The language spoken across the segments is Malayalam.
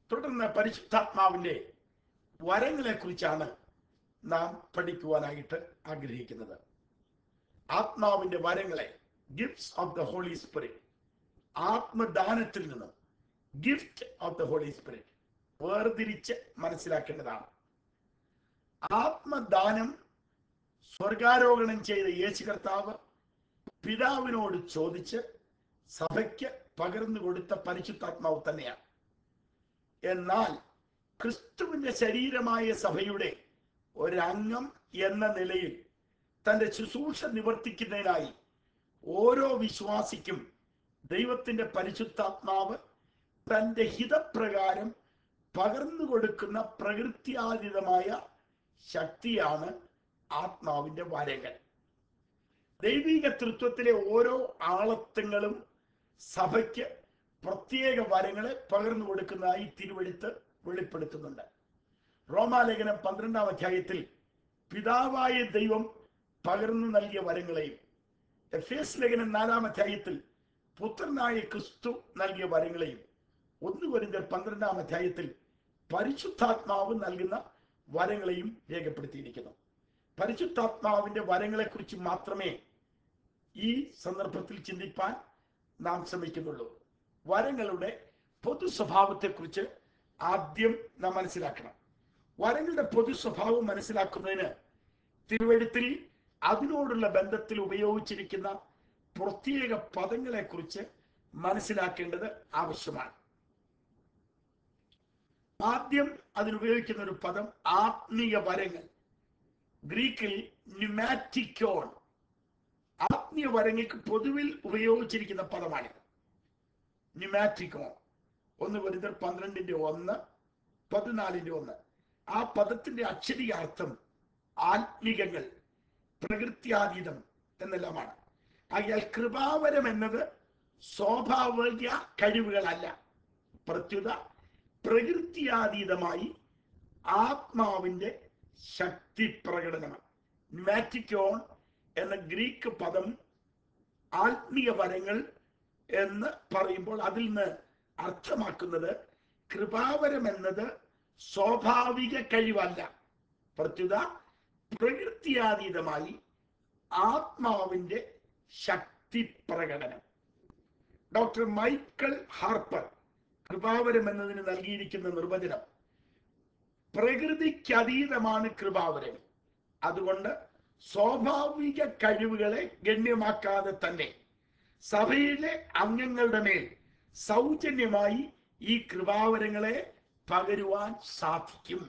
തുടർന്ന് പരിശുദ്ധാത്മാവിന്റെ വരങ്ങളെ കുറിച്ചാണ് നാം പഠിക്കുവാനായിട്ട് ആഗ്രഹിക്കുന്നത് ആത്മാവിന്റെ വരങ്ങളെ gifts of the Holy Spirit ആത്മദാനത്തിൽ നിന്ന് gift of the Holy Spirit വേർതിരിച്ച് മനസ്സിലാക്കേണ്ടതാണ് ആത്മദാനം സ്വർഗാരോഹണം ചെയ്ത യേശു കർത്താവ് പിതാവിനോട് ചോദിച്ച് സഭയ്ക്ക് പകർന്നു കൊടുത്ത പരിശുദ്ധാത്മാവ് തന്നെയാണ് എന്നാൽ ക്രിസ്തുവിന്റെ ശരീരമായ സഭയുടെ ഒരംഗം എന്ന നിലയിൽ തന്റെ ശുശ്രൂഷ നിവർത്തിക്കുന്നതിനായി ഓരോ വിശ്വാസിക്കും ദൈവത്തിന്റെ പരിശുദ്ധാത്മാവ് തന്റെ ഹിതപ്രകാരം പകർന്നു കൊടുക്കുന്ന പ്രകൃത്യാതീതമായ ശക്തിയാണ് ആത്മാവിന്റെ വരങ്ങൾ ദൈവിക തൃത്വത്തിലെ ഓരോ ആളത്വങ്ങളും സഭയ്ക്ക് പ്രത്യേക വരങ്ങളെ പകർന്നു കൊടുക്കുന്നതായി തിരുവെടുത്ത് വെളിപ്പെടുത്തുന്നുണ്ട് റോമാലേഖനം പന്ത്രണ്ടാം അധ്യായത്തിൽ പിതാവായ ദൈവം പകർന്നു നൽകിയ വരങ്ങളെയും എഫ് എസ് ലേഖനം നാലാം അധ്യായത്തിൽ പുത്രനായ ക്രിസ്തു നൽകിയ വരങ്ങളെയും ഒന്ന് വരുന്ന പന്ത്രണ്ടാം അധ്യായത്തിൽ പരിശുദ്ധാത്മാവ് നൽകുന്ന വരങ്ങളെയും രേഖപ്പെടുത്തിയിരിക്കുന്നു പരിശുദ്ധാത്മാവിന്റെ വരങ്ങളെ കുറിച്ച് മാത്രമേ ഈ സന്ദർഭത്തിൽ ചിന്തിപ്പാൻ നാം ശ്രമിക്കുന്നുള്ളൂ വരങ്ങളുടെ പൊതു സ്വഭാവത്തെക്കുറിച്ച് ആദ്യം നാം മനസ്സിലാക്കണം വരങ്ങളുടെ പൊതു സ്വഭാവം മനസ്സിലാക്കുന്നതിന് തിരുവഴുത്തിൽ അതിനോടുള്ള ബന്ധത്തിൽ ഉപയോഗിച്ചിരിക്കുന്ന പ്രത്യേക പദങ്ങളെ കുറിച്ച് മനസ്സിലാക്കേണ്ടത് ആവശ്യമാണ് ആദ്യം അതിനുപയോഗിക്കുന്ന ഒരു പദം ആത്മീയ വരങ്ങൾ ഗ്രീക്കിൽ ന്യൂമാറ്റിക്കോൺ ആത്മീയ വരങ്ങൾക്ക് പൊതുവിൽ ഉപയോഗിച്ചിരിക്കുന്ന പദമാണിത് ന്യൂമാറ്റിക്കോൺ ഒന്ന് വരുന്നത് പന്ത്രണ്ടിന്റെ ഒന്ന് പതിനാലിന്റെ ഒന്ന് ആ പദത്തിന്റെ അക്ഷരീയാർത്ഥം ആത്മികങ്ങൾ പ്രകൃത്യാതീതം എന്നെല്ലാമാണ് ആകിയാൽ കൃപാവരം എന്നത് സ്വാഭാവിക കഴിവുകളല്ല പ്രത്യുത പ്രകൃത്യാതീതമായി ആത്മാവിന്റെ ശക്തി പ്രകടനമാണ് മാറ്റിക്കോൺ എന്ന ഗ്രീക്ക് പദം ആത്മീയ വരങ്ങൾ എന്ന് പറയുമ്പോൾ അതിൽ നിന്ന് അർത്ഥമാക്കുന്നത് കൃപാവരം എന്നത് സ്വാഭാവിക കഴിവല്ല പ്രത്യുത പ്രകൃത്യാതീതമായി ആത്മാവിന്റെ ശക്തി പ്രകടനം ഡോക്ടർ മൈക്കൽ ഹാർപ്പർ കൃപാവരം എന്നതിന് നൽകിയിരിക്കുന്ന നിർവചനം പ്രകൃതിക്കതീതമാണ് കൃപാവരം അതുകൊണ്ട് സ്വാഭാവിക കഴിവുകളെ ഗണ്യമാക്കാതെ തന്നെ സഭയിലെ അംഗങ്ങളുടെ മേൽ സൗജന്യമായി ഈ കൃപാവരങ്ങളെ പകരുവാൻ സാധിക്കും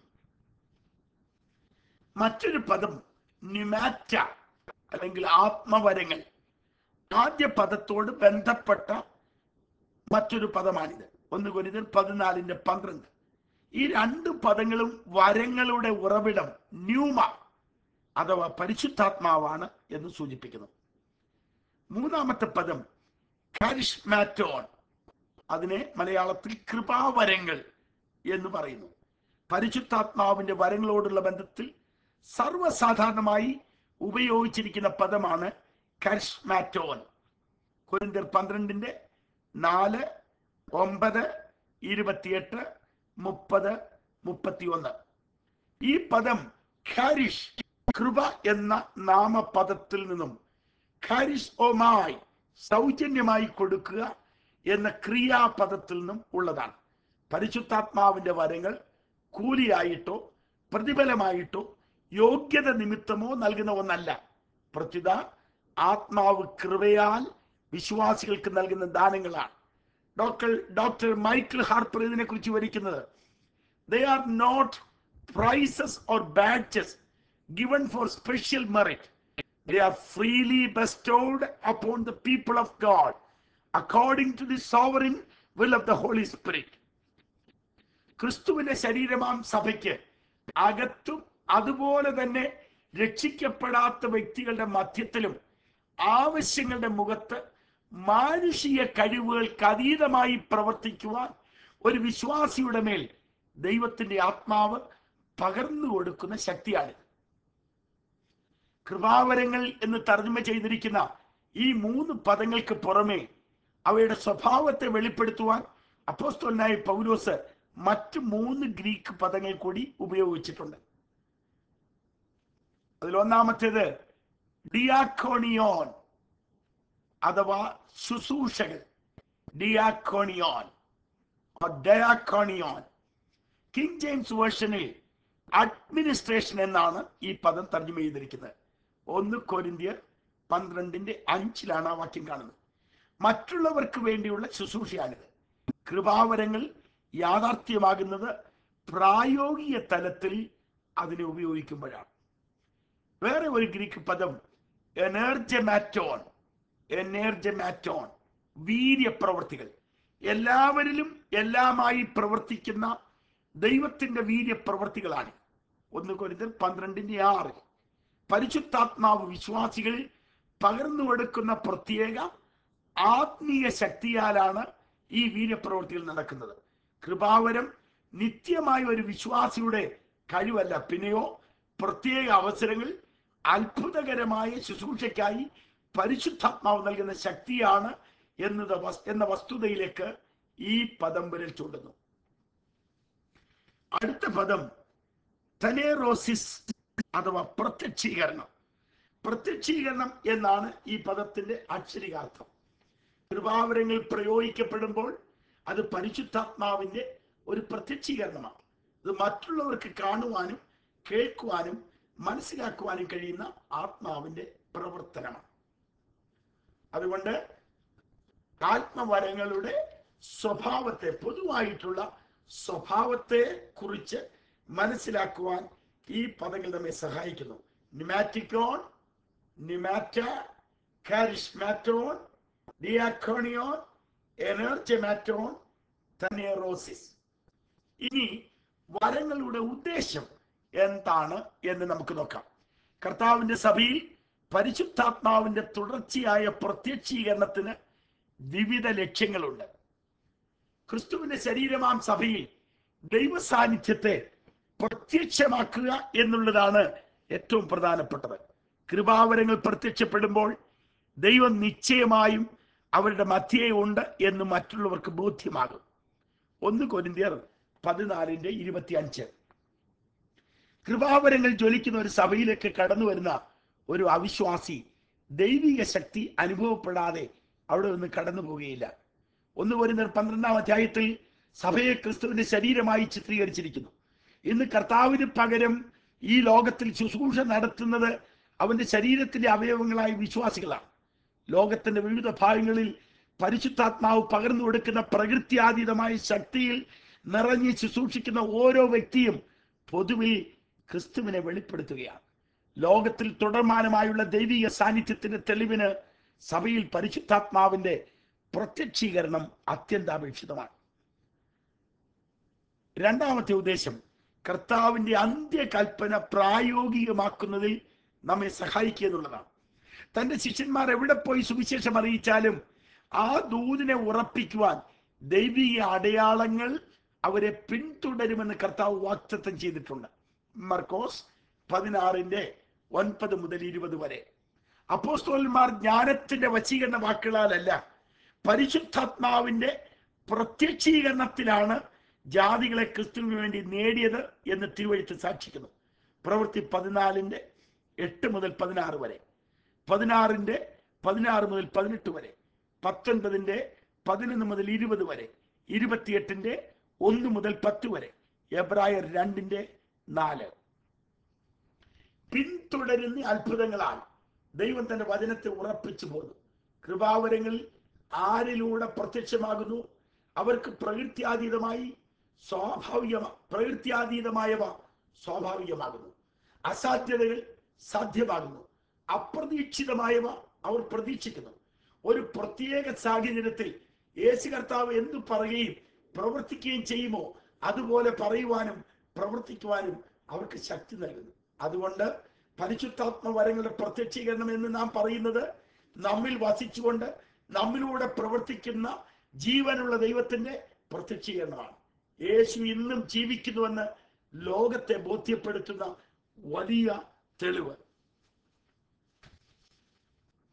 മറ്റൊരു പദം ന്യൂമാറ്റ അല്ലെങ്കിൽ ആത്മവരങ്ങൾ ആദ്യ പദത്തോട് ബന്ധപ്പെട്ട മറ്റൊരു പദമാണിത് ഒന്ന് കുരുതൽ പതിനാലിന്റെ പന്ത്രണ്ട് ഈ രണ്ട് പദങ്ങളും വരങ്ങളുടെ ഉറവിടം ന്യൂമ അഥവാ പരിശുദ്ധാത്മാവാണ് എന്ന് സൂചിപ്പിക്കുന്നു മൂന്നാമത്തെ പദം കാരിഷ്മാറ്റോൺ അതിനെ മലയാളത്തിൽ കൃപാവരങ്ങൾ എന്ന് പറയുന്നു പരിശുദ്ധാത്മാവിന്റെ വരങ്ങളോടുള്ള ബന്ധത്തിൽ സർവ്വസാധാരണമായി ഉപയോഗിച്ചിരിക്കുന്ന പദമാണ് കരിഷ്മാറ്റോൻ കൊരിന്തിയർ പന്ത്രണ്ടിന്റെ നാല് ഒമ്പത് ഇരുപത്തിയെട്ട് മുപ്പത് മുപ്പത്തിയൊന്ന് ഈ പദം ഖാരിഷ് കൃപ എന്ന നാമപദത്തിൽ നിന്നും ഖാരിഷ് ഓമായി സൗജന്യമായി കൊടുക്കുക എന്ന ക്രിയാപദത്തിൽ നിന്നും ഉള്ളതാണ് പരിശുദ്ധാത്മാവിന്റെ വരങ്ങൾ കൂലിയായിട്ടോ പ്രതിഫലമായിട്ടോ യോഗ്യത നിമിത്തമോ നൽകുന്ന ഒന്നല്ല പ്രത്യുത ആത്മാവ് കൃപയാൽ വിശ്വാസികൾക്ക് നൽകുന്ന ദാനങ്ങളാണ് ഡോക്ടർ ഡോക്ടർ മൈക്കിൾ ഹാർപ്പർ ഇതിനെ കുറിച്ച് വിവരിക്കുന്നത് they are not prizes or badges given for special merit. They are freely bestowed upon the people of God according to the sovereign will of the Holy Spirit. ക്രിസ്തുവിന്റെ ശരീരമാം സഭയ്ക്ക് അകത്തും അതുപോലെ തന്നെ രക്ഷിക്കപ്പെടാത്ത വ്യക്തികളുടെ മധ്യത്തിലും ആവശ്യങ്ങളുടെ മുഖത്ത് മാനുഷിക കഴിവുകൾക്ക് അതീതമായി പ്രവർത്തിക്കുവാൻ ഒരു വിശ്വാസിയുടെ മേൽ ദൈവത്തിന്റെ ആത്മാവ് പകർന്നു കൊടുക്കുന്ന ശക്തിയാണ് കൃപാവരങ്ങൾ എന്ന് തർജ്ജമ ചെയ്തിരിക്കുന്ന ഈ മൂന്ന് പദങ്ങൾക്ക് പുറമെ അവയുടെ സ്വഭാവത്തെ വെളിപ്പെടുത്തുവാൻ അപ്പോസ്തലനായ പൗലോസ് മറ്റ് മൂന്ന് ഗ്രീക്ക് പദങ്ങൾ കൂടി ഉപയോഗിച്ചിട്ടുണ്ട് അതിലൊന്നാമത്തേത് ഡിയാക്കോണിയോൻ അഥവാ ശുശ്രൂഷകൾ ഡിയാക്കോണിയോൻ ഡയാക്കോണിയോൻ കിങ് ജെയിംസ് വേർഷനിൽ അഡ്മിനിസ്ട്രേഷൻ എന്നാണ് ഈ പദം തർജ്ജമ ചെയ്തിരിക്കുന്നത് ഒന്ന് കൊരിന്തിയർ പന്ത്രണ്ടിന്റെ അഞ്ചിലാണ് ആ വാക്യം കാണുന്നത് മറ്റുള്ളവർക്ക് വേണ്ടിയുള്ള ശുശ്രൂഷയാണിത് കൃപാവരങ്ങൾ യാഥാർത്ഥ്യമാകുന്നത് പ്രായോഗിക തലത്തിൽ അതിനെ ഉപയോഗിക്കുമ്പോഴാണ് വേറെ ഒരു ഗ്രീക്ക് പദം എനർജമാറ്റോൺ എനർജമാറ്റോൺ വീര്യപ്രവർത്തികൾ എല്ലാവരിലും എല്ലാമായി പ്രവർത്തിക്കുന്ന ദൈവത്തിന്റെ വീര്യപ്രവർത്തികളാണ് ഒന്ന് കൊരിന്തർ പന്ത്രണ്ടിന്റെ ആറ് പരിശുദ്ധാത്മാവ് വിശ്വാസികളിൽ പകർന്നു കൊടുക്കുന്ന പ്രത്യേക ആത്മീയ ശക്തിയാലാണ് ഈ വീര്യപ്രവർത്തികൾ നടക്കുന്നത് കൃപാവരം നിത്യമായ ഒരു വിശ്വാസിയുടെ കഴിവല്ല പിന്നെയോ പ്രത്യേക അവസരങ്ങൾ അത്ഭുതകരമായ ശുശ്രൂഷയ്ക്കായി പരിശുദ്ധാത്മാവ് നൽകുന്ന ശക്തിയാണ് എന്നത് വസ്- എന്ന വസ്തുതയിലേക്ക് ഈ പദം വിരൽ ചൂണ്ടുന്നു അടുത്ത പദം തനേറോസിസ് അഥവാ പ്രത്യക്ഷീകരണം പ്രത്യക്ഷീകരണം എന്നാണ് ഈ പദത്തിന്റെ അക്ഷരികാർത്ഥം കൃപാവരങ്ങൾ പ്രയോഗിക്കപ്പെടുമ്പോൾ അത് പരിശുദ്ധാത്മാവിന്റെ ഒരു പ്രത്യക്ഷീകരണമാണ് ഇത് മറ്റുള്ളവർക്ക് കാണുവാനും കേൾക്കുവാനും മനസ്സിലാക്കുവാനും കഴിയുന്ന ആത്മാവിന്റെ പ്രവർത്തനമാണ് അതുകൊണ്ട് ആത്മവരങ്ങളുടെ സ്വഭാവത്തെ പൊതുവായിട്ടുള്ള സ്വഭാവത്തെ കുറിച്ച് മനസ്സിലാക്കുവാൻ ഈ പദങ്ങൾ നമ്മെ സഹായിക്കുന്നു നിമാറ്റിക്കോൺ നിമാറ്റ കാരിസ്മാറ്റോൺ ഡിയാക്കോണിയോൺ എനർജമാറ്റോൺ തനേറോസിസ് ഇനി വരങ്ങളുടെ ഉദ്ദേശം എന്താണ് എന്ന് നമുക്ക് നോക്കാം കർത്താവിന്റെ സഭയിൽ പരിശുദ്ധാത്മാവിന്റെ തുടർച്ചയായ പ്രത്യക്ഷീകരണത്തിന് വിവിധ ലക്ഷ്യങ്ങളുണ്ട് ക്രിസ്തുവിന്റെ ശരീരമാം സഭയിൽ ദൈവ സാന്നിധ്യത്തെ പ്രത്യക്ഷമാക്കുക എന്നുള്ളതാണ് ഏറ്റവും പ്രധാനപ്പെട്ടത് കൃപാവരങ്ങൾ പ്രത്യക്ഷപ്പെടുമ്പോൾ ദൈവം നിശ്ചയമായും അവരുടെ മധ്യേ ഉണ്ട് എന്ന് മറ്റുള്ളവർക്ക് ബോധ്യമാകും ഒന്ന് കൊരിന്തിയർ പതിനാലിന്റെ ഇരുപത്തി അഞ്ച് കൃപാവരങ്ങൾ ജ്വലിക്കുന്ന ഒരു സഭയിലേക്ക് കടന്നു വരുന്ന ഒരു അവിശ്വാസി ദൈവിക ശക്തി അനുഭവപ്പെടാതെ അവിടെ നിന്ന് കടന്നു പോവുകയില്ല ഒന്ന് വരുന്ന പന്ത്രണ്ടാം അധ്യായത്തിൽ സഭയെ ക്രിസ്തുവിന്റെ ശരീരമായി ചിത്രീകരിച്ചിരിക്കുന്നു ഇന്ന് കർത്താവിന് പകരം ഈ ലോകത്തിൽ ശുശ്രൂഷ നടത്തുന്നത് അവന്റെ ശരീരത്തിലെ അവയവങ്ങളായ വിശ്വാസികളാണ് ലോകത്തിന്റെ വിവിധ ഭാഗങ്ങളിൽ പരിശുദ്ധാത്മാവ് പകർന്നു കൊടുക്കുന്ന പ്രകൃത്യാതീതമായ ശക്തിയിൽ നിറഞ്ഞ് ശുശ്രൂഷിക്കുന്ന ഓരോ വ്യക്തിയും പൊതുവിൽ ക്രിസ്തുവിനെ വെളിപ്പെടുത്തുകയാണ് ലോകത്തിൽ തുടർമാനമായുള്ള ദൈവിക സാന്നിധ്യത്തിന്റെ തെളിവിന് സഭയിൽ പരിശുദ്ധാത്മാവിന്റെ പ്രത്യക്ഷീകരണം അത്യന്താപേക്ഷിതമാണ് രണ്ടാമത്തെ ഉദ്ദേശം കർത്താവിന്റെ അന്ത്യകൽപ്പന പ്രായോഗികമാക്കുന്നതിൽ നമ്മെ സഹായിക്കുക എന്നുള്ളതാണ് തന്റെ ശിഷ്യന്മാർ എവിടെ പോയി സുവിശേഷം അറിയിച്ചാലും ആ ദൂതിനെ ഉറപ്പിക്കുവാൻ ദൈവിക അടയാളങ്ങൾ അവരെ പിന്തുടരുമെന്ന് കർത്താവ് വാക്തത്വം ചെയ്തിട്ടുണ്ട് മർക്കോസ് പതിനാറിന്റെ ഒൻപത് മുതൽ ഇരുപത് വരെ അപ്പോസ്തോലന്മാർ ജ്ഞാനത്തിന്റെ വശീകരണ വാക്കുകളാലല്ല പരിശുദ്ധാത്മാവിന്റെ പ്രത്യക്ഷീകരണത്തിലാണ് ജാതികളെ ക്രിസ്തുവിന് വേണ്ടി നേടിയത് എന്ന് തിരുവഴുത്ത് സാക്ഷിക്കുന്നു പ്രവൃത്തി പതിനാലിന്റെ എട്ട് മുതൽ പതിനാറ് വരെ പതിനാറിന്റെ പതിനാറ് മുതൽ പതിനെട്ട് വരെ പത്തൊൻപതിന്റെ പതിനൊന്ന് മുതൽ ഇരുപത് വരെ ഇരുപത്തിയെട്ടിന്റെ ഒന്ന് മുതൽ പത്ത് വരെ എബ്രായർ രണ്ടിന്റെ നാല് പിന്തുടരുന്ന അത്ഭുതങ്ങളാൽ ദൈവം തന്റെ വചനത്തെ ഉറപ്പിച്ചു പോന്നു കൃപാവരങ്ങളിൽ ആരിലൂടെ പ്രത്യക്ഷമാകുന്നു അവർക്ക് പ്രകൃത്യാതീതമായി സ്വാഭാവിക പ്രകൃത്യാതീതമായവ സ്വാഭാവികമാകുന്നു അസാധ്യതകൾ സാധ്യമാകുന്നു അപ്രതീക്ഷിതമായവ അവർ പ്രതീക്ഷിക്കുന്നു ഒരു പ്രത്യേക സാഹചര്യത്തിൽ യേശു കർത്താവ് എന്തു പറയുകയും പ്രവർത്തിക്കുകയും ചെയ്യുമോ അതുപോലെ പറയുവാനും പ്രവർത്തിക്കുവാനും അവർക്ക് ശക്തി നൽകുന്നു അതുകൊണ്ട് പരിശുദ്ധാത്മ വരങ്ങളുടെ പ്രത്യക്ഷീകരണം എന്ന് നാം പറയുന്നത് നമ്മിൽ വസിച്ചുകൊണ്ട് നമ്മിലൂടെ പ്രവർത്തിക്കുന്ന ജീവനുള്ള ദൈവത്തിന്റെ പ്രത്യക്ഷീകരണമാണ് യേശു ഇന്നും ജീവിക്കുന്നുവെന്ന് ലോകത്തെ ബോധ്യപ്പെടുത്തുന്ന വലിയ തെളിവ്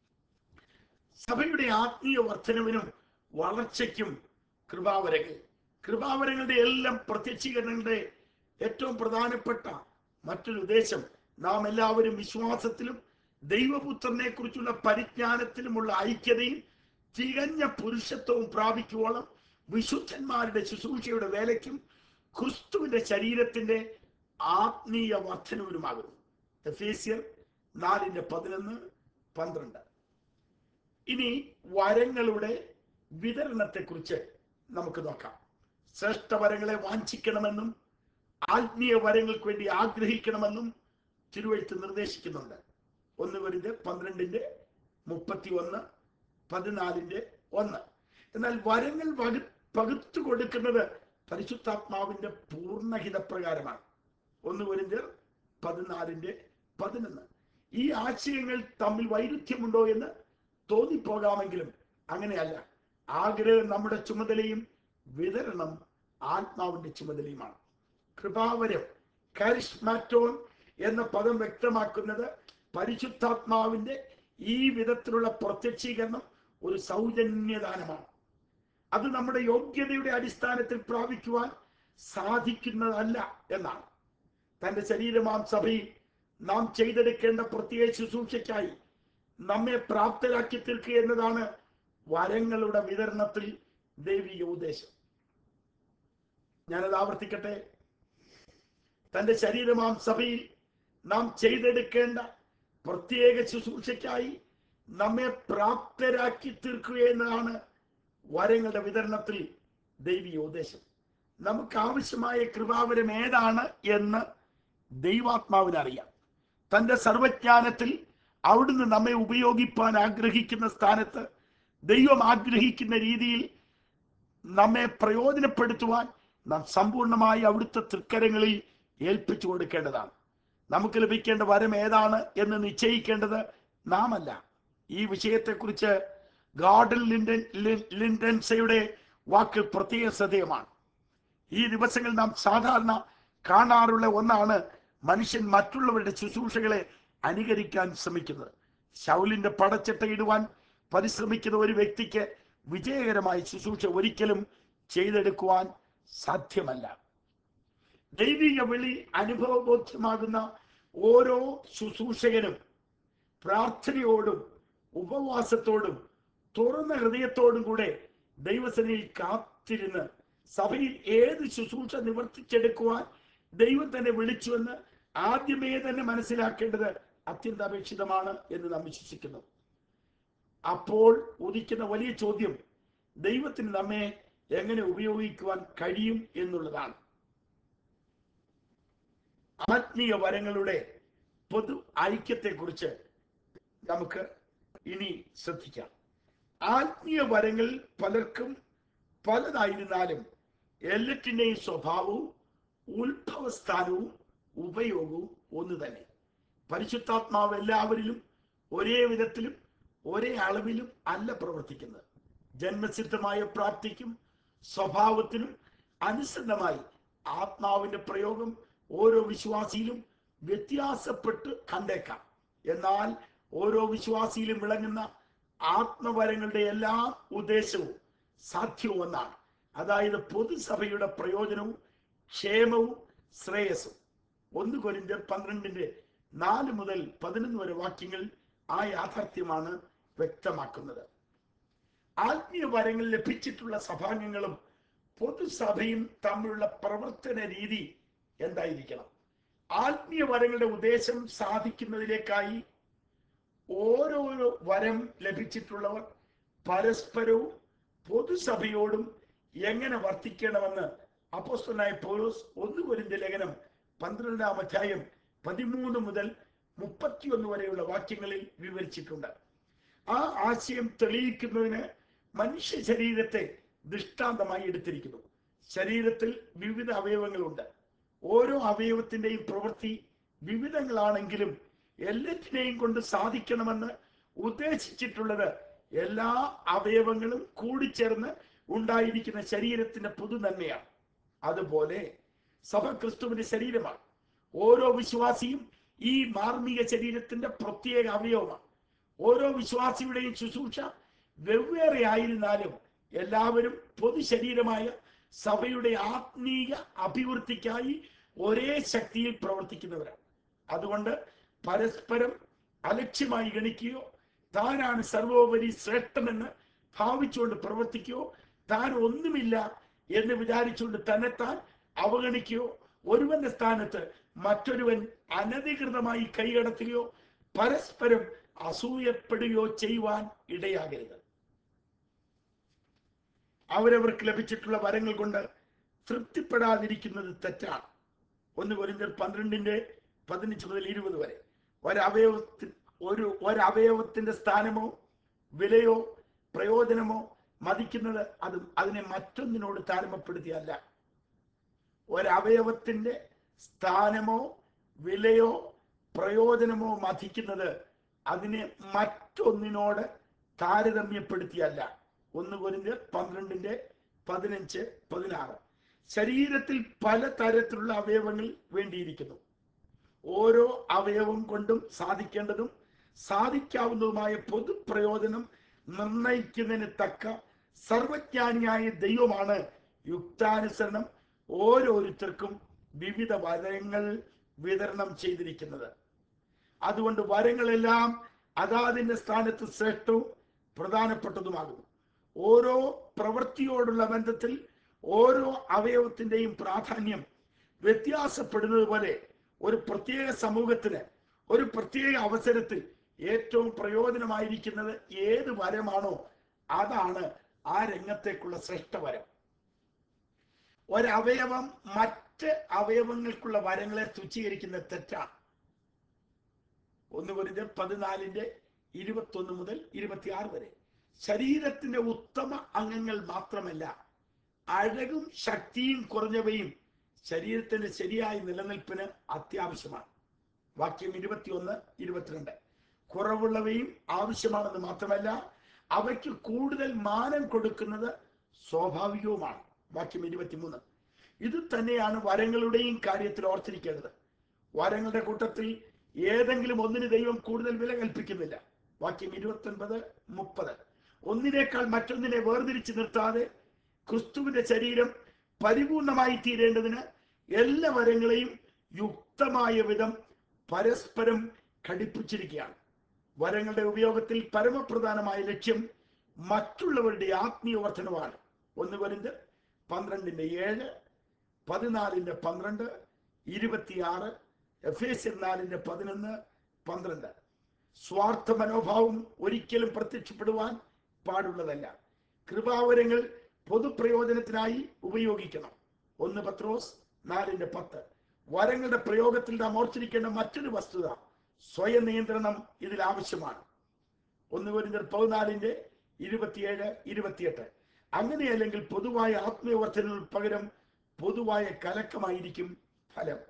സഭയുടെ ആത്മീയ വർധനവിനും വളർച്ചയ്ക്കും കൃപാവരകൾ കൃപാവരങ്ങളുടെ എല്ലാം പ്രത്യക്ഷീകരണങ്ങളുടെ ഏറ്റവും പ്രധാനപ്പെട്ട മറ്റൊരു ഉദ്ദേശം നാം എല്ലാവരും വിശ്വാസത്തിലും ദൈവപുത്രനെ കുറിച്ചുള്ള പരിജ്ഞാനത്തിലുമുള്ള ഐക്യതയും തികഞ്ഞ പുരുഷത്വവും പ്രാപിക്കുവോളം വിശുദ്ധന്മാരുടെ ശുശ്രൂഷയുടെ വേലയ്ക്കും ക്രിസ്തുവിന്റെ ശരീരത്തിന്റെ ആത്മീയ വർധനവിനുമാകുന്നു എഫേസ്യർ നാലിന്റെ പതിനൊന്ന് പന്ത്രണ്ട് ഇനി വരങ്ങളുടെ വിതരണത്തെക്കുറിച്ച് നമുക്ക് നോക്കാം ശ്രേഷ്ഠ വരങ്ങളെ വാഞ്ചിക്കണമെന്നും ആത്മീയ വരങ്ങൾക്ക് വേണ്ടി ആഗ്രഹിക്കണമെന്നും തിരുവഴുത്ത് നിർദ്ദേശിക്കുന്നുണ്ട് ഒന്ന് വരുത് പന്ത്രണ്ടിന്റെ മുപ്പത്തി ഒന്ന് പതിനാലിന്റെ ഒന്ന് എന്നാൽ വരങ്ങൾ വകു പകുത്തു കൊടുക്കുന്നത് പരിശുദ്ധാത്മാവിന്റെ പൂർണ്ണഹിതപ്രകാരമാണ് ഒന്ന് വരുന്നർ പതിനാലിന്റെ പതിനൊന്ന് ഈ ആശയങ്ങൾ തമ്മിൽ വൈരുദ്ധ്യമുണ്ടോ എന്ന് തോന്നിപ്പോകാമെങ്കിലും അങ്ങനെയല്ല ആഗ്രഹം നമ്മുടെ ചുമതലയും വിതരണം ആത്മാവിന്റെ ചുമതലയുമാണ് കൃപാവരം കരിസ്മാറ്റോൺ എന്ന പദം വ്യക്തമാക്കുന്നത് പരിശുദ്ധാത്മാവിന്റെ ഈ വിധത്തിലുള്ള പ്രത്യക്ഷീകരണം ഒരു സൗജന്യദാനമാണ് അത് നമ്മുടെ യോഗ്യതയുടെ അടിസ്ഥാനത്തിൽ പ്രാപിക്കുവാൻ സാധിക്കുന്നതല്ല എന്നാണ് തന്റെ ശരീരമാം സഭയിൽ നാം ചെയ്തെടുക്കേണ്ട പ്രത്യേക ശുശ്രൂഷയ്ക്കായി നമ്മെ പ്രാപ്തരാക്കി തീർക്കുക എന്നതാണ് വരങ്ങളുടെ വിതരണത്തിൽ ദൈവിക ഉദ്ദേശം ഞാനത് ആവർത്തിക്കട്ടെ തന്റെ ശരീരമാം സഭയിൽ നാം ചെയ്തെടുക്കേണ്ട പ്രത്യേക ശുശ്രൂഷയ്ക്കായി നമ്മെ പ്രാപ്തരാക്കി തീർക്കുക എന്നതാണ് വരങ്ങളുടെ വിതരണത്തിൽ ദൈവിക ഉദ്ദേശം നമുക്ക് ആവശ്യമായ കൃപാവരം ഏതാണ് എന്ന് ദൈവാത്മാവിന് അറിയാം തന്റെ സർവജ്ഞാനത്തിൽ അവിടുന്ന് നമ്മെ ഉപയോഗിപ്പാൻ ആഗ്രഹിക്കുന്ന സ്ഥാനത്ത് ദൈവം ആഗ്രഹിക്കുന്ന രീതിയിൽ നമ്മെ പ്രയോജനപ്പെടുത്തുവാൻ നാം സമ്പൂർണ്ണമായി അവിടുത്തെ തൃക്കരങ്ങളിൽ ഏൽപ്പിച്ചു കൊടുക്കേണ്ടതാണ് നമുക്ക് ലഭിക്കേണ്ട വരം ഏതാണ് എന്ന് നിശ്ചയിക്കേണ്ടത് നാമല്ല ഈ വിഷയത്തെക്കുറിച്ച് ഗാർഡൻ ലിൻഡൻ ലിൻ- ലിൻഡൻസയുടെ വാക്ക് പ്രത്യേക ശ്രദ്ധേയമാണ് ഈ ദിവസങ്ങൾ നാം സാധാരണ കാണാറുള്ള ഒന്നാണ് മനുഷ്യൻ മറ്റുള്ളവരുടെ ശുശ്രൂഷകളെ അനുകരിക്കാൻ ശ്രമിക്കുന്നത് ശൗലിന്റെ പടച്ചട്ട ഇടുവാൻ പരിശ്രമിക്കുന്ന ഒരു വ്യക്തിക്ക് വിജയകരമായ ശുശ്രൂഷ ഒരിക്കലും ചെയ്തെടുക്കുവാൻ സാധ്യമല്ല ദൈവിക വിളി അനുഭവബോധ്യമാകുന്ന ഓരോ ശുശ്രൂഷകനും പ്രാർത്ഥനയോടും ഉപവാസത്തോടും തുറന്ന ഹൃദയത്തോടും കൂടെ ദൈവസനയിൽ കാത്തിരുന്ന് സഭയിൽ ഏത് ശുശ്രൂഷ നിവർത്തിച്ചെടുക്കുവാൻ ദൈവം തന്നെ വിളിച്ചുവെന്ന് ആദ്യമേ തന്നെ മനസ്സിലാക്കേണ്ടത് അത്യന്താപേക്ഷിതമാണ് എന്ന് നാം വിശ്വസിക്കുന്നു അപ്പോൾ ഉദിക്കുന്ന വലിയ ചോദ്യം ദൈവത്തിന് നമ്മെ എങ്ങനെ ഉപയോഗിക്കുവാൻ കഴിയും എന്നുള്ളതാണ് ആത്മീയ വരങ്ങളുടെ പൊതു ഐക്യത്തെക്കുറിച്ച് നമുക്ക് ഇനി ശ്രദ്ധിക്കാം ആത്മീയ വരങ്ങൾ പലർക്കും പലതായിരുന്നാലും എല്ലാറ്റിൻ്റെയും സ്വഭാവവും ഉത്ഭവസ്ഥാനവും ഉപയോഗവും ഒന്ന് തന്നെ പരിശുദ്ധാത്മാവ് എല്ലാവരിലും ഒരേ വിധത്തിലും ഒരേ അളവിലും അല്ല പ്രവർത്തിക്കുന്നത് ജന്മസിദ്ധമായ പ്രാപ്തിക്കും സ്വഭാവത്തിനും അനുസൃതമായി ആത്മാവിന്റെ പ്രയോഗം ഓരോ വിശ്വാസിയിലും വ്യത്യാസപ്പെട്ട് കണ്ടേക്കാം എന്നാൽ ഓരോ വിശ്വാസിയിലും വിളങ്ങുന്ന ആത്മവരങ്ങളുടെ എല്ലാ ഉദ്ദേശവും സാധ്യവും ഒന്നാണ് അതായത് പൊതുസഭയുടെ പ്രയോജനവും ക്ഷേമവും ശ്രേയസ്സും ഒന്ന് കൊരിന്ത്യർ പന്ത്രണ്ടിന്റെ നാല് മുതൽ പതിനൊന്ന് വരെ വാക്യങ്ങൾ ആ യാഥാർത്ഥ്യമാണ് വ്യക്തമാക്കുന്നത് ആത്മീയ വരങ്ങൾ ലഭിച്ചിട്ടുള്ള സഭാംഗങ്ങളും പൊതുസഭയും തമ്മിലുള്ള പ്രവർത്തന രീതി എന്തായിരിക്കണം ആത്മീയ വരങ്ങളുടെ ഉദ്ദേശം സാധിക്കുന്നതിലേക്കായി ഓരോരോ വരം ലഭിച്ചിട്ടുള്ളവർ പരസ്പരവും പൊതുസഭയോടും എങ്ങനെ വർത്തിക്കണമെന്ന് അപ്പോസ്തലനായ പൗലോസ് ഒന്ന് കൊരിന്ത്യ ലേഖനം പന്ത്രണ്ടാം അധ്യായം പതിമൂന്ന് മുതൽ മുപ്പത്തിയൊന്ന് വരെയുള്ള വാക്യങ്ങളിൽ വിവരിച്ചിട്ടുണ്ട് ആ ആശയം തെളിയിക്കുന്നതിന് മനുഷ്യ ശരീരത്തെ ദൃഷ്ടാന്തമായി എടുത്തിരിക്കുന്നു ശരീരത്തിൽ വിവിധ അവയവങ്ങളുണ്ട് ഓരോ അവയവത്തിന്റെയും പ്രവൃത്തി വിവിധങ്ങളാണെങ്കിലും എല്ലാറ്റിനെയും കൊണ്ട് സാധിക്കണമെന്ന് ഉദ്ദേശിച്ചിട്ടുള്ളത് എല്ലാ അവയവങ്ങളും കൂടിച്ചേർന്ന് ഉണ്ടായിരിക്കുന്ന ശരീരത്തിന്റെ പൊതു നന്മയാണ് അതുപോലെ സഭ ക്രിസ്തുവിന്റെ ശരീരമാണ് ഓരോ വിശ്വാസിയും ഈ മാർമിക ശരീരത്തിന്റെ പ്രത്യേക അവയവമാണ് ഓരോ വിശ്വാസിയുടെയും ശുശ്രൂഷ വെവ്വേറെ ആയിരുന്നാലും എല്ലാവരും പൊതു ശരീരമായ സഭയുടെ ആത്മീയ അഭിവൃദ്ധിക്കായി ഒരേ ശക്തിയിൽ പ്രവർത്തിക്കുന്നവരാണ് അതുകൊണ്ട് പരസ്പരം അലക്ഷ്യമായി ഗണിക്കുകയോ താനാണ് സർവോപരി ശ്രേഷ്ഠനെന്ന് ഭാവിച്ചുകൊണ്ട് പ്രവർത്തിക്കുകയോ താൻ ഒന്നുമില്ല എന്ന് വിചാരിച്ചുകൊണ്ട് തന്നെത്താൻ അവഗണിക്കുകയോ ഒരുവന്റെ സ്ഥാനത്ത് മറ്റൊരുവൻ അനധികൃതമായി കൈകടത്തുകയോ പരസ്പരം അസൂയപ്പെടുകയോ ചെയ്യുവാൻ ഇടയാകരുത് അവരവർക്ക് ലഭിച്ചിട്ടുള്ള വരങ്ങൾ കൊണ്ട് തൃപ്തിപ്പെടാതിരിക്കുന്നത് തെറ്റാണ് ഒന്ന് കൊരിന്തർ പന്ത്രണ്ടിന്റെ പതിനഞ്ച് മുതൽ ഇരുപത് വരെ ഒരവയവത്തിൽ ഒരു ഒരവയവത്തിന്റെ സ്ഥാനമോ വിലയോ പ്രയോജനമോ മതിക്കുന്നത് അത് അതിനെ മറ്റൊന്നിനോട് താരതമ്യപ്പെടുത്തിയല്ല ഒരവയവത്തിന്റെ സ്ഥാനമോ വിലയോ പ്രയോജനമോ മതിക്കുന്നത് അതിനെ മറ്റൊന്നിനോട് താരതമ്യപ്പെടുത്തിയല്ല ഒന്ന് കൊരിന്ത് പന്ത്രണ്ടിന്റെ പതിനഞ്ച് പതിനാറ് ശരീരത്തിൽ പല തരത്തിലുള്ള അവയവങ്ങൾ വേണ്ടിയിരിക്കുന്നു ഓരോ അവയവം കൊണ്ടും സാധിക്കേണ്ടതും സാധിക്കാവുന്നതുമായ പൊതുപ്രയോജനം നിർണയിക്കുന്നതിന് തക്ക സർവജ്ഞാനിയായ ദൈവമാണ് യുക്താനുസരണം ഓരോരുത്തർക്കും വിവിധ വരങ്ങൾ വിതരണം ചെയ്തിരിക്കുന്നത് അതുകൊണ്ട് വരങ്ങളെല്ലാം അതാതിന്റെ സ്ഥാനത്ത് ശ്രേഷ്ഠവും പ്രധാനപ്പെട്ടതുമാകുന്നു ഓരോ പ്രവൃത്തിയോടുള്ള ബന്ധത്തിൽ ഓരോ അവയവത്തിന്റെയും പ്രാധാന്യം വ്യത്യാസപ്പെടുന്നത് പോലെ ഒരു പ്രത്യേക സമൂഹത്തിന് ഒരു പ്രത്യേക അവസരത്തിൽ ഏറ്റവും പ്രയോജനമായിരിക്കുന്നത് ഏത് വരമാണോ അതാണ് ആ രംഗത്തേക്കുള്ള ശ്രേഷ്ഠവരം ഒരവയവം മറ്റ് അവയവങ്ങൾക്കുള്ള വരങ്ങളെ തുച്ഛീകരിക്കുന്നത് തെറ്റാണ് ഒന്ന് കുറിച്ച് പതിനാലിന്റെ ഇരുപത്തൊന്ന് മുതൽ ഇരുപത്തിയാറ് വരെ ശരീരത്തിന്റെ ഉത്തമ അംഗങ്ങൾ മാത്രമല്ല അഴകും ശക്തിയും കുറഞ്ഞവയും ശരീരത്തിന്റെ ശരിയായ നിലനിൽപ്പിന് അത്യാവശ്യമാണ് വാക്യം ഇരുപത്തിയൊന്ന് ഇരുപത്തിരണ്ട് കുറവുള്ളവയും ആവശ്യമാണെന്ന് മാത്രമല്ല അവയ്ക്ക് കൂടുതൽ മാനം കൊടുക്കുന്നത് സ്വാഭാവികവുമാണ് വാക്യം ഇരുപത്തിമൂന്ന് ഇത് തന്നെയാണ് വരങ്ങളുടെയും കാര്യത്തിൽ ഓർത്തിരിക്കേണ്ടത് വരങ്ങളുടെ കൂട്ടത്തിൽ ഏതെങ്കിലും ഒന്നിന് ദൈവം കൂടുതൽ വില കൽപ്പിക്കുന്നില്ല വാക്യം ഇരുപത്തൊൻപത് മുപ്പത് ഒന്നിനേക്കാൾ മറ്റൊന്നിനെ വേർതിരിച്ച് നിർത്താതെ ക്രിസ്തുവിന്റെ ശരീരം പരിപൂർണമായി തീരേണ്ടതിന് എല്ലാ വരങ്ങളെയും യുക്തമായ വിധം പരസ്പരം ഘടിപ്പിച്ചിരിക്കുകയാണ് വരങ്ങളുടെ ഉപയോഗത്തിൽ പരമപ്രധാനമായ ലക്ഷ്യം മറ്റുള്ളവരുടെ ആത്മീയ വർധനവാണ് ഒന്ന് വരുന്നത് പന്ത്രണ്ടിന്റെ ഏഴ് പതിനാലിന്റെ പന്ത്രണ്ട് ഇരുപത്തിയാറ് എഫ് എസ് നാലിന്റെ പതിനൊന്ന് പന്ത്രണ്ട് സ്വാർത്ഥ മനോഭാവം ഒരിക്കലും പ്രത്യക്ഷപ്പെടുവാൻ പാടുള്ളതല്ല കൃപാവരങ്ങൾ പൊതുപ്രയോജനത്തിനായി ഉപയോഗിക്കണം ഒന്ന് പത്രോസ് നാലിന്റെ പത്ത് വരങ്ങളുടെ പ്രയോഗത്തിൽ നാം ഓർത്തിരിക്കേണ്ട മറ്റൊരു വസ്തുത സ്വയം നിയന്ത്രണം ഇതിൽ ആവശ്യമാണ് ഒന്ന് കുരിന്തർ പതിനാലിന്റെ ഇരുപത്തിയേഴ് ഇരുപത്തിയെട്ട് അങ്ങനെയല്ലെങ്കിൽ പൊതുവായ ആത്മീയവർദ്ധനകൾക്ക് പകരം പൊതുവായ കലക്കമായിരിക്കും ഫലം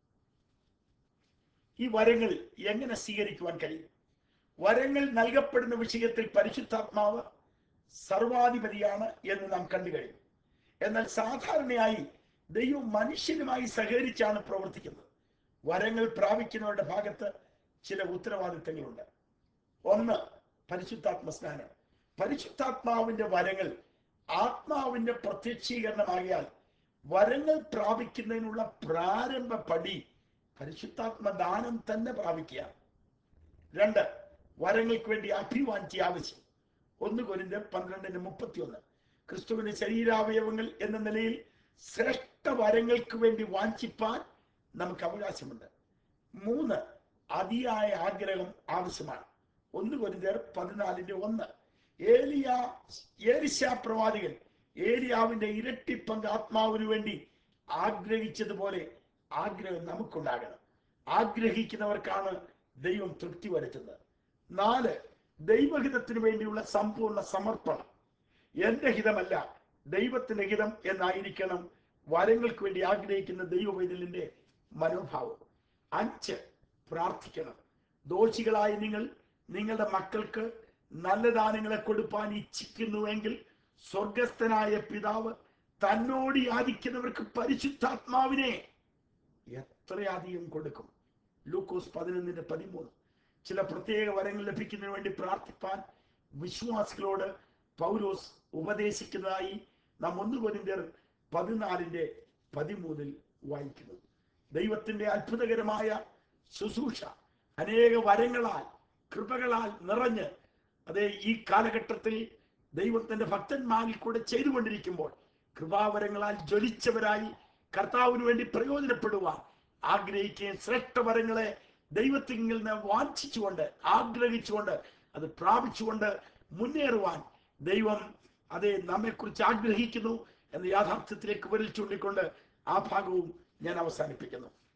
ഈ വരങ്ങൾ എങ്ങനെ സ്വീകരിക്കുവാൻ കഴിയും വരങ്ങൾ നൽകപ്പെടുന്ന വിഷയത്തിൽ പരിശുദ്ധാത്മാവ് സർവാധിപതിയാണ് എന്ന് നാം കണ്ടു കഴിഞ്ഞു എന്നാൽ സാധാരണയായി ദൈവം മനുഷ്യനുമായി സഹകരിച്ചാണ് പ്രവർത്തിക്കുന്നത് വരങ്ങൾ പ്രാപിക്കുന്നവരുടെ ഭാഗത്ത് ചില ഉത്തരവാദിത്തങ്ങളുണ്ട് ഒന്ന് പരിശുദ്ധാത്മ സ്നാനം പരിശുദ്ധാത്മാവിന്റെ വരങ്ങൾ ആത്മാവിന്റെ പ്രത്യക്ഷീകരണമാകിയാൽ വരങ്ങൾ പ്രാപിക്കുന്നതിനുള്ള പ്രാരംഭ പടി പരിശുദ്ധാത്മ ദാനം തന്നെ പ്രാപിക്കുക രണ്ട് വരങ്ങൾക്ക് വേണ്ടി അഭിവാഞ്ചി ആവശ്യം ഒന്ന് കൊരിന്ത് പന്ത്രണ്ടിന് മുപ്പത്തിയൊന്ന് ക്രിസ്തുവിന്റെ ശരീരാവയവങ്ങൾ എന്ന നിലയിൽ ശ്രേഷ്ഠ വരങ്ങൾക്ക് വേണ്ടി വാഞ്ചിപ്പാൻ നമുക്ക് അവകാശമുണ്ട് മൂന്ന് അതിയായ ആഗ്രഹം ആവശ്യമാണ് ഒന്ന് കൊരിന്തർ പതിനാലിന്റെ ഒന്ന് ഏലിയ ഏലിശ പ്രവാദികൾ ഏലിയാവിന്റെ ഇരട്ടി പങ്ക് ആത്മാവിന് വേണ്ടി ആഗ്രഹിച്ചതുപോലെ ആഗ്രഹം നമുക്കുണ്ടാകണം ആഗ്രഹിക്കുന്നവർക്കാണ് ദൈവം തൃപ്തി വരുത്തുന്നത് നാല് ദൈവഹിതത്തിന് വേണ്ടിയുള്ള സമ്പൂർണ്ണ സമർപ്പണം എന്റെ ഹിതമല്ല ദൈവത്തിന്റെ ഹിതം എന്നായിരിക്കണം വരങ്ങൾക്ക് വേണ്ടി ആഗ്രഹിക്കുന്ന ദൈവവൈതലിന്റെ മനോഭാവം അഞ്ച് പ്രാർത്ഥിക്കണം ദോഷികളായ നിങ്ങൾ നിങ്ങളുടെ മക്കൾക്ക് നല്ല ദാനങ്ങളെ കൊടുപ്പാൻ ഇച്ഛിക്കുന്നുവെങ്കിൽ സ്വർഗസ്ഥനായ പിതാവ് തന്നോട് യാചിക്കുന്നവർക്ക് പരിശുദ്ധാത്മാവിനെ എത്രയധികം കൊടുക്കും ലൂക്കോസ് പതിനൊന്നിന്റെ പതിമൂന്ന് ചില പ്രത്യേക വരങ്ങൾ ലഭിക്കുന്നതിന് വേണ്ടി പ്രാർത്ഥിപ്പാൻ വിശ്വാസികളോട് പൗലോസ് ഉപദേശിക്കുന്നതായി നാം ഒന്ന് കൊരിന്ത്യർ പതിനാലിന്റെ പതിമൂന്നിൽ വായിക്കുന്നു ദൈവത്തിന്റെ അത്ഭുതകരമായ ശുശ്രൂഷ അനേക വരങ്ങളാൽ കൃപകളാൽ നിറഞ്ഞ് അതേ ഈ കാലഘട്ടത്തിൽ ദൈവത്തിന്റെ ഭക്തന്മാരിൽ കൂടെ ചെയ്തുകൊണ്ടിരിക്കുമ്പോൾ കൃപാവരങ്ങളാൽ ജ്വലിച്ചവരായി കർത്താവിന് വേണ്ടി പ്രയോജനപ്പെടുവാൻ ആഗ്രഹിക്കുകയും ശ്രേഷ്ഠവരങ്ങളെ ദൈവത്തിൽ നിന്ന് വാഞ്ചിച്ചുകൊണ്ട് ആഗ്രഹിച്ചുകൊണ്ട് അത് പ്രാപിച്ചുകൊണ്ട് മുന്നേറുവാൻ ദൈവം അതെ നമ്മെക്കുറിച്ച് ആഗ്രഹിക്കുന്നു എന്ന യാഥാർത്ഥ്യത്തിലേക്ക് വരൽ ചൂണ്ടിക്കൊണ്ട് ആ ഭാഗവും ഞാൻ അവസാനിപ്പിക്കുന്നു